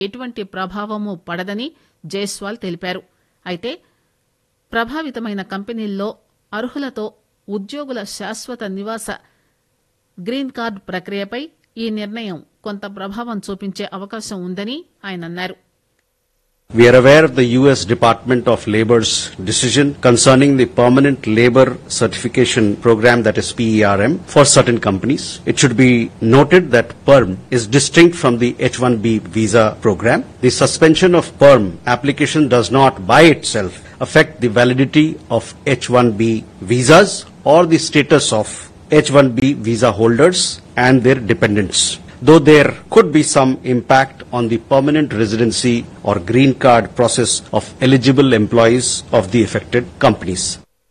ఎటువంటి ప్రభావమూ పడదని జైస్వాల్ తెలిపారు అయితే ప్రభావితమైన కంపెనీల్లో అర్హులతో ఉద్యోగుల శాశ్వత నివాస గ్రీన్ కార్డు ప్రక్రియపై ఈ నిర్ణయం కొంత ప్రభావం చూపించే అవకాశం ఉందని ఆయన అన్నారు We are aware of the U.S. Department of Labor's decision concerning the Permanent Labor Certification Program, that is PERM, for certain companies. It should be noted that PERM is distinct from the H-1B visa program. The suspension of PERM application does not by itself affect the validity of H-1B visas or the status of H-1B visa holders and their dependents though there could be some impact on the permanent residency or green card process of eligible employees of the affected companies.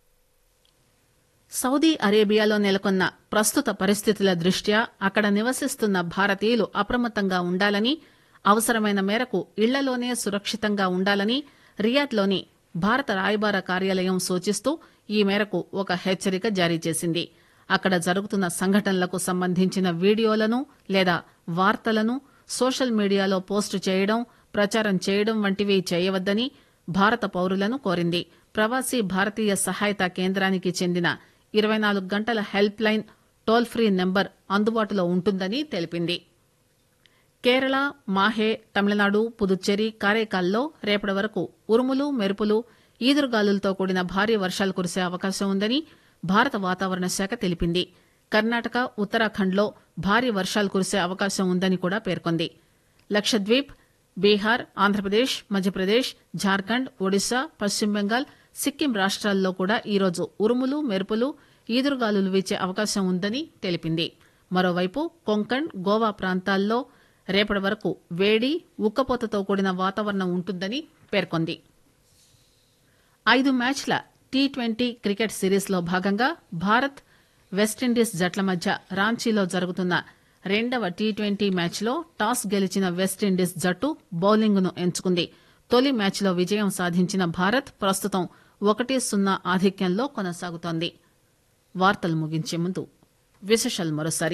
Saudi అరేబియాలో నెలకొన్న ప్రస్తుత పరిస్థితుల దృష్ట్యా అక్కడ నివసిస్తున్న భారతీయులు అప్రమత్తంగా ఉండాలని అవసరమైన మేరకు ఇళ్లలోనే సురక్షితంగా ఉండాలని రియాద్లోని భారత రాయబార కార్యాలయం సూచిస్తూ ఈ మేరకు ఒక హెచ్చరిక జారీ చేసింది అక్కడ జరుగుతున్న సంఘటనలకు సంబంధించిన వీడియోలను లేదా వార్తలను సోషల్ మీడియాలో పోస్టు చేయడం ప్రచారం చేయడం వంటివి చేయవద్దని భారత పౌరులను కోరింది ప్రవాసీ భారతీయ సహాయత కేంద్రానికి చెందిన ఇరవై నాలుగు గంటల helpline toll free number అందుబాటులో ఉంటుందని తెలిపింది కేరళ మాహే తమిళనాడు పుదుచ్చేరి కారైకాల్లో రేపటి వరకు ఉరుములు మెరుపులు ఈదురుగాలులతో కూడిన భారీ వర్షాలు కురిసే అవకాశం ఉందని భారత వాతావరణ శాఖ తెలిపింది కర్ణాటక ఉత్తరాఖండ్లో భారీ వర్షాలు కురిసే అవకాశం ఉందని కూడా పేర్కొంది లక్షద్వీప్ బీహార్ ఆంధ్రప్రదేశ్ మధ్యప్రదేశ్ జార్ఖండ్ ఒడిశా పశ్చిమ బెంగాల్ సిక్కిం రాష్ట్రాల్లో కూడా ఈరోజు ఉరుములు మెరుపులు ఈదురుగాలులు వీచే అవకాశం ఉందని తెలిపింది మరోవైపు కొంకణ్ గోవా ప్రాంతాల్లో రేపటి వరకు వేడి ఉక్కపోతతో కూడిన వాతావరణం ఉంటుందని పేర్కొంది ఐదు మ్యాచ్ల టీ ట్వంటీ క్రికెట్ సిరీస్లో భాగంగా భారత్ వెస్టిండీస్ జట్ల మధ్య రాంచీలో జరుగుతున్న రెండవ టీ ట్వంటీ మ్యాచ్లో టాస్ గెలిచిన వెస్టిండీస్ జట్టు బౌలింగ్ను ఎంచుకుంది తొలి మ్యాచ్లో విజయం సాధించిన భారత్ ప్రస్తుతం ఒకటి సున్నా ఆధిక్యంలో కొనసాగుతోంది వార్తలు ముగించే ముందు విశేషాలు మరోసారి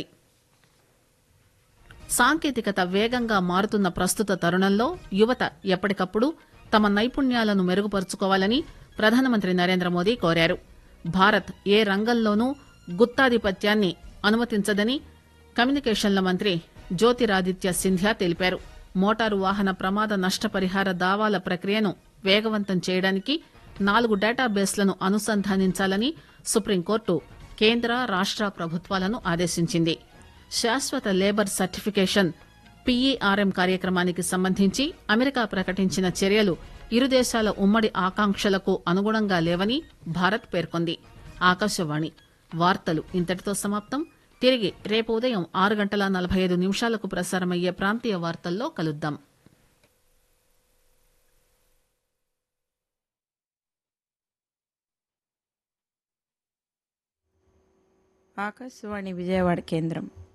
సాంకేతికత వేగంగా మారుతున్న ప్రస్తుత తరుణంలో యువత ఎప్పటికప్పుడు తమ నైపుణ్యాలను మెరుగుపరుచుకోవాలని ప్రధానమంత్రి నరేంద్ర మోదీ కోరారు భారత్ ఏ రంగంలోనూ గుత్తాధిపత్యాన్ని అనుమతించదని కమ్యూనికేషన్ల మంత్రి జ్యోతిరాదిత్య సింధ్యా తెలిపారు మోటారు వాహన ప్రమాద నష్టపరిహార దావాల ప్రక్రియను వేగవంతం చేయడానికి నాలుగు డేటాబేస్లను అనుసంధానించాలని సుప్రీంకోర్టు కేంద్ర రాష్ట ప్రభుత్వాలను ఆదేశించింది శాశ్వత లేబర్ సర్టిఫికేషన్ పీఈఆర్ఎం కార్యక్రమానికి సంబంధించి అమెరికా ప్రకటించిన చర్యలు ఇరు దేశాల ఉమ్మడి ఆకాంక్షలకు అనుగుణంగా లేవని భారత్ పేర్కొంది ఆకాశవాణి వార్తలు ఇంతటితో సమాప్తం తిరిగి రేపు ఉదయం ఆరు గంటల నలభై ఐదు నిమిషాలకు ప్రసారమయ్యే ప్రాంతీయ వార్తల్లో కలుద్దాం ఆకాశవాణి విజయవాడ కేంద్రం